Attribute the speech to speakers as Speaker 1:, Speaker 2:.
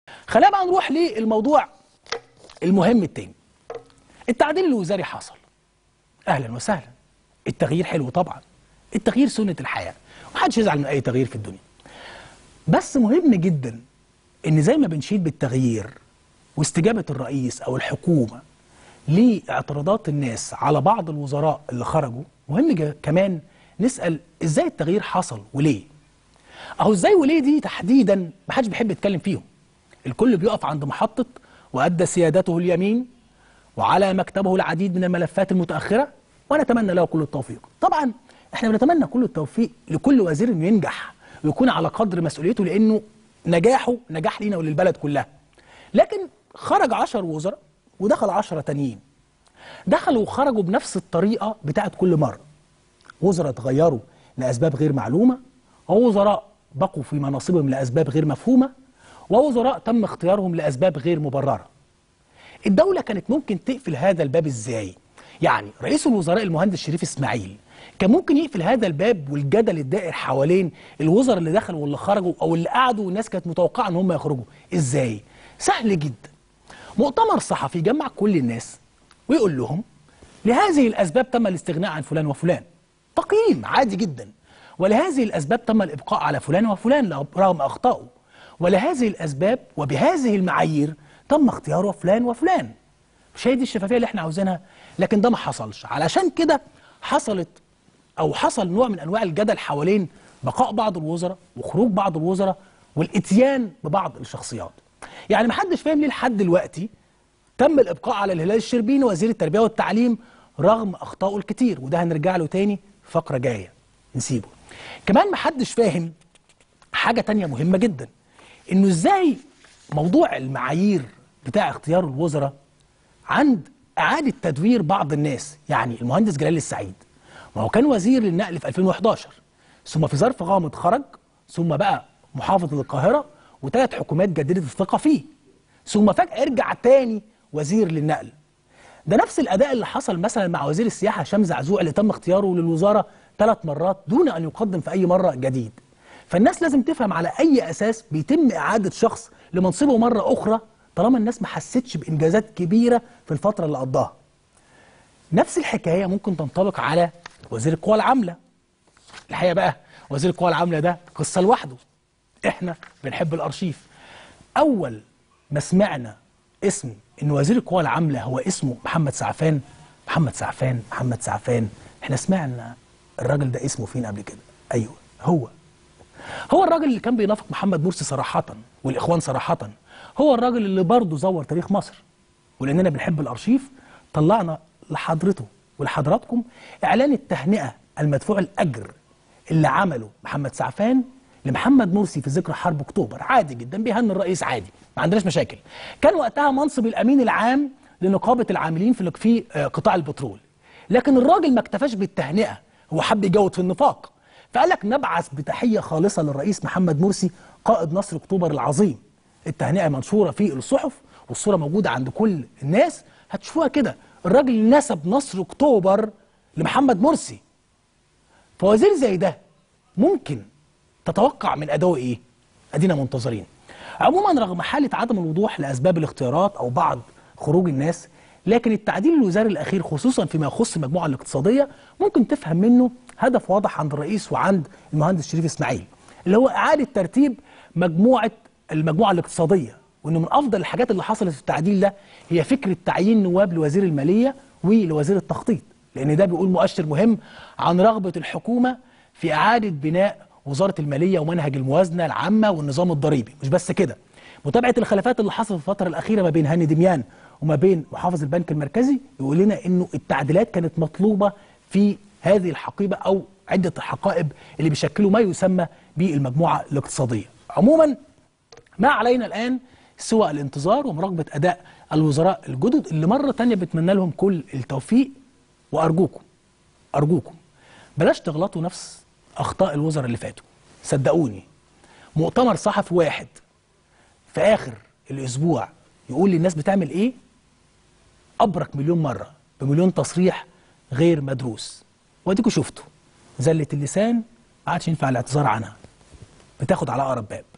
Speaker 1: خلينا بقى نروح للموضوع المهم التاني التعديل الوزاري حصل اهلا وسهلا التغيير حلو طبعا التغيير سنه الحياه محدش يزعل من اي تغيير في الدنيا بس مهم جدا ان زي ما بنشيد بالتغيير واستجابه الرئيس او الحكومه لاعتراضات الناس على بعض الوزراء اللي خرجوا مهم جا- كمان نسال ازاي التغيير حصل وليه اهو ازاي وليه دي تحديدا محدش بيحب يتكلم فيهم الكل بيقف عند محطه وادى سيادته اليمين وعلى مكتبه العديد من الملفات المتاخره ونتمنى له كل التوفيق طبعا احنا بنتمنى كل التوفيق لكل وزير انه ينجح ويكون على قدر مسؤوليته لانه نجاحه نجاح لينا وللبلد كلها لكن خرج عشر وزراء ودخل عشرة تانيين دخلوا وخرجوا بنفس الطريقه بتاعت كل مره وزراء اتغيروا لاسباب غير معلومه ووزراء بقوا في مناصبهم لاسباب غير مفهومه ووزراء تم اختيارهم لاسباب غير مبرره الدولة كانت ممكن تقفل هذا الباب ازاي؟ يعني رئيس الوزراء المهندس شريف اسماعيل كان ممكن يقفل هذا الباب والجدل الدائر حوالين الوزراء اللي دخلوا واللي خرجوا او اللي قعدوا والناس كانت متوقعه ان هم يخرجوا، ازاي؟ سهل جدا. مؤتمر صحفي يجمع كل الناس ويقول لهم لهذه الاسباب تم الاستغناء عن فلان وفلان. تقييم عادي جدا. ولهذه الاسباب تم الابقاء على فلان وفلان رغم اخطائه. ولهذه الاسباب وبهذه المعايير تم اختيار فلان وفلان مش هي دي الشفافيه اللي احنا عاوزينها لكن ده ما حصلش علشان كده حصلت او حصل نوع من انواع الجدل حوالين بقاء بعض الوزراء وخروج بعض الوزراء والاتيان ببعض الشخصيات يعني ما حدش فاهم ليه لحد دلوقتي تم الابقاء على الهلال الشربيني وزير التربيه والتعليم رغم اخطائه الكتير وده هنرجع له تاني فقره جايه نسيبه كمان ما حدش فاهم حاجه تانية مهمه جدا انه ازاي موضوع المعايير بتاع اختيار الوزراء عند اعاده تدوير بعض الناس يعني المهندس جلال السعيد ما هو كان وزير للنقل في 2011 ثم في ظرف غامض خرج ثم بقى محافظ للقاهره وثلاث حكومات جددت الثقه فيه ثم فجاه ارجع تاني وزير للنقل ده نفس الاداء اللي حصل مثلا مع وزير السياحه هشام زعزوع اللي تم اختياره للوزاره ثلاث مرات دون ان يقدم في اي مره جديد فالناس لازم تفهم على اي اساس بيتم اعاده شخص لمنصبه مره اخرى طالما الناس ما حستش بانجازات كبيره في الفتره اللي قضاها نفس الحكايه ممكن تنطبق على وزير القوى العامله الحقيقه بقى وزير القوى العامله ده قصه لوحده احنا بنحب الارشيف اول ما سمعنا اسم ان وزير القوى العامله هو اسمه محمد سعفان محمد سعفان محمد سعفان احنا سمعنا الراجل ده اسمه فين قبل كده ايوه هو هو الراجل اللي كان بينافق محمد مرسي صراحة والإخوان صراحة هو الراجل اللي برضه زور تاريخ مصر ولأننا بنحب الأرشيف طلعنا لحضرته ولحضراتكم إعلان التهنئة المدفوع الأجر اللي عمله محمد سعفان لمحمد مرسي في ذكرى حرب أكتوبر عادي جدا بيهني الرئيس عادي ما عندناش مشاكل كان وقتها منصب الأمين العام لنقابة العاملين في في آه، قطاع البترول لكن الراجل ما اكتفاش بالتهنئة هو حب يجود في النفاق فقال لك نبعث بتحية خالصة للرئيس محمد مرسي قائد نصر أكتوبر العظيم التهنئة منشورة في الصحف والصورة موجودة عند كل الناس هتشوفوها كده الراجل نسب نصر أكتوبر لمحمد مرسي فوزير زي ده ممكن تتوقع من أدائه إيه؟ أدينا منتظرين عموما رغم حالة عدم الوضوح لأسباب الاختيارات أو بعض خروج الناس لكن التعديل الوزاري الأخير خصوصا فيما يخص المجموعة الاقتصادية ممكن تفهم منه هدف واضح عند الرئيس وعند المهندس شريف إسماعيل اللي هو إعادة ترتيب مجموعة المجموعة الاقتصادية وإنه من أفضل الحاجات اللي حصلت في التعديل ده هي فكرة تعيين نواب لوزير المالية ولوزير التخطيط لأن ده بيقول مؤشر مهم عن رغبة الحكومة في إعادة بناء وزارة المالية ومنهج الموازنة العامة والنظام الضريبي مش بس كده متابعة الخلافات اللي حصلت في الفترة الأخيرة ما بين هاني دميان وما بين محافظ البنك المركزي يقول لنا إنه التعديلات كانت مطلوبة في هذه الحقيبة أو عدة الحقائب اللي بيشكلوا ما يسمى بالمجموعة الاقتصادية عموما ما علينا الآن سوى الانتظار ومراقبة أداء الوزراء الجدد اللي مرة تانية بتمنى لهم كل التوفيق وأرجوكم أرجوكم بلاش تغلطوا نفس أخطاء الوزراء اللي فاتوا صدقوني مؤتمر صحفي واحد في آخر الأسبوع يقول للناس بتعمل إيه أبرك مليون مرة بمليون تصريح غير مدروس واديكوا شفتوا زلة اللسان ما عادش ينفع الاعتذار عنها بتاخد على أقرب باب